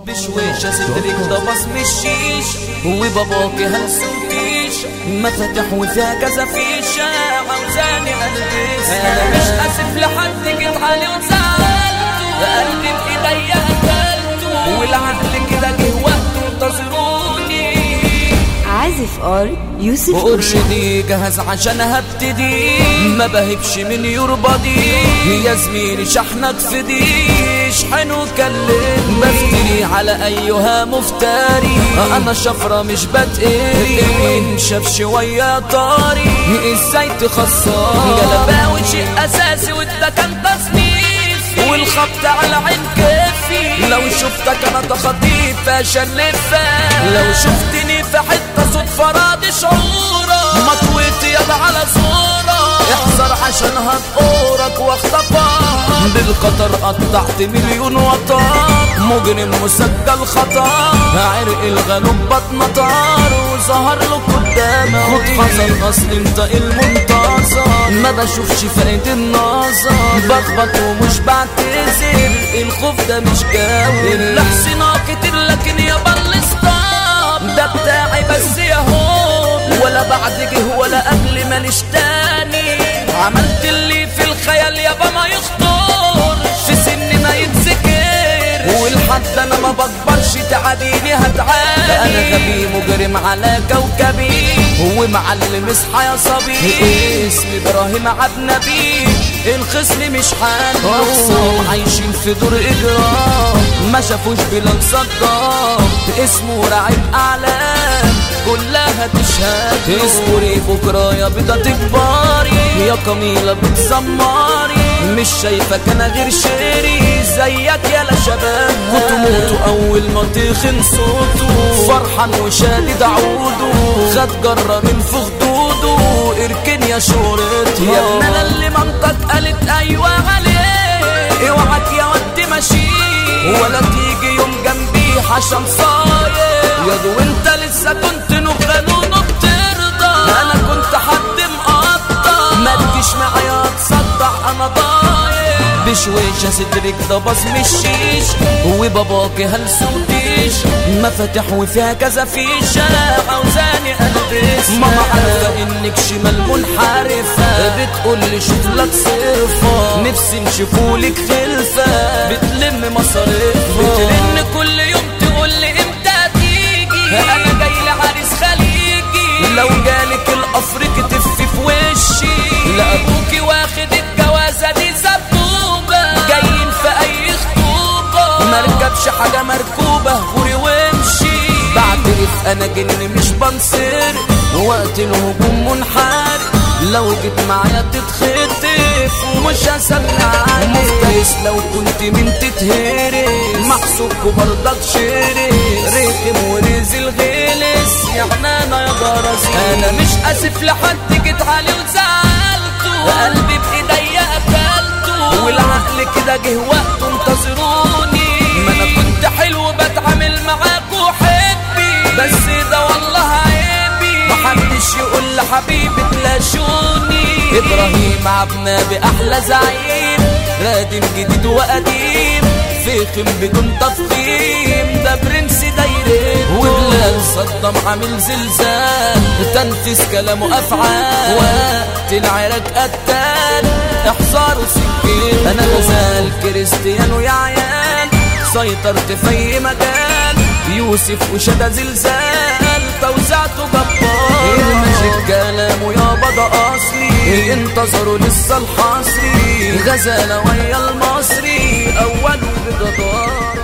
بشويشة صدرك ده بصم الشيش وباباكي هنسوتيش مفاتح وفيها كذا فيشة عاوزاني البسها انا مش اسف لحد جيت عليه وزعلته قلبي بايديا قتلته والعقل كده جه وقته انتظروني عازف ار يوسف وارشدي جهز عشان هبتدي ما بهبش من يربضي يا زميلي شحنك في دي اشحن وكلم بفتري على ايها مفتري انا شفرة مش بتقري ان شاف شوية طاري ازاي تخسر جلباوي شيء اساسي وده كان تصنيفي والخبط على عين كيفي لو شفتك انا تخطيف اشلفك لو شفتني في حتة صدفة راضي شعورك مطويت يد على صورك احذر عشان هتقورك واخطفك بالقطر قطعت مليون وطن مجرم مسجل خطر عرق الغلوب بطن طار وظهر له قدامه خد حذر اصل انت المنتصر ما بشوفش فايدة النظر بخبط ومش بعتذر الخوف ده مش جاوي الاحسنا كتير لكن يا ستوب ده بتاعي بس يا هو ولا بعد جه ولا قبل ماليش تاني عملت اللي في الخيال يابا ما يخطر في سن ما يتذكر والحد انا ما بكبرش تعاديني هتعاني انا غبي مجرم على كوكبي هو معلم اصحى يا صبي اسمي ابراهيم عبد نبي الخصم مش حال اخصام عايشين في دور اجرام ما شافوش بلال صدام اسمه راعب اعلام كلها تشهد اصبري بكره يا بيضة تكبري يا كميلة بتسمري مش شايفك انا غير شيري زيك يا لا شباب كنت موتوا اول ما تخن صوته فرحان وشادد عوده خد جرة من في خدوده اركن يا شهرتها يا ابن انا اللي منطق قالت ايوه عليه اوعك يا ود ماشي ولا تيجي يوم جنبي عشان صاير يا دو انت لسه كنت نغنون وبترضى انا كنت حد مقطع ما تجيش معايا تصدع انا ضايع بشويشة صدرك ده بصم الشيش وباباكي هلسوتيش مفاتح وفيها كذا فيشة عاوزاني البس ماما عارفة انك شمال منحرفة بتقول لي شوف لك صرفة نفسي نشوفولك خلفة بتلم مصاريفها بترن كل يوم تقول لي امتى تيجي انا جاي لعريس خليجي لو جالك الافريقي تف في وشي لا ابوكي واخد الجوازه دي سبوبه جايين في اي خطوبه مركبش حاجه مركوبه غوري وامشي بعترف انا جن مش بنصر وقت الهجوم منحرف لو جيت معايا تتخطف ومش هسمع عليك مفترس لو كنت من تتهرس محسوبكوا برضك شرس رخم ورزل غلس يعني انا يا جرس انا مش اسف لحد جيت عليه وزعلته قلبي بايديا قتلته والعقل كده جه وقته انتظروني ما انا كنت حلو بتعامل معاكوا حبي بس ده والله عيبي محدش يقول لحبيبي تلاشوني ابراهيم عبنا باحلى زعيم رادم جديد وقديم فخم بدون تفخيم ده برنس دايرته وبلال صدام عامل زلزال تنفذ كلامه افعال وقت العراك قتال احذروا سكين انا غزال كريستيانو يا عيال سيطرت في اي مجال يوسف وشدا زلزال توزعته جبار الماجيك كلامه يابا ده اصلي انتظروا لسه الحصري غزاله ويا المصري اول بجدار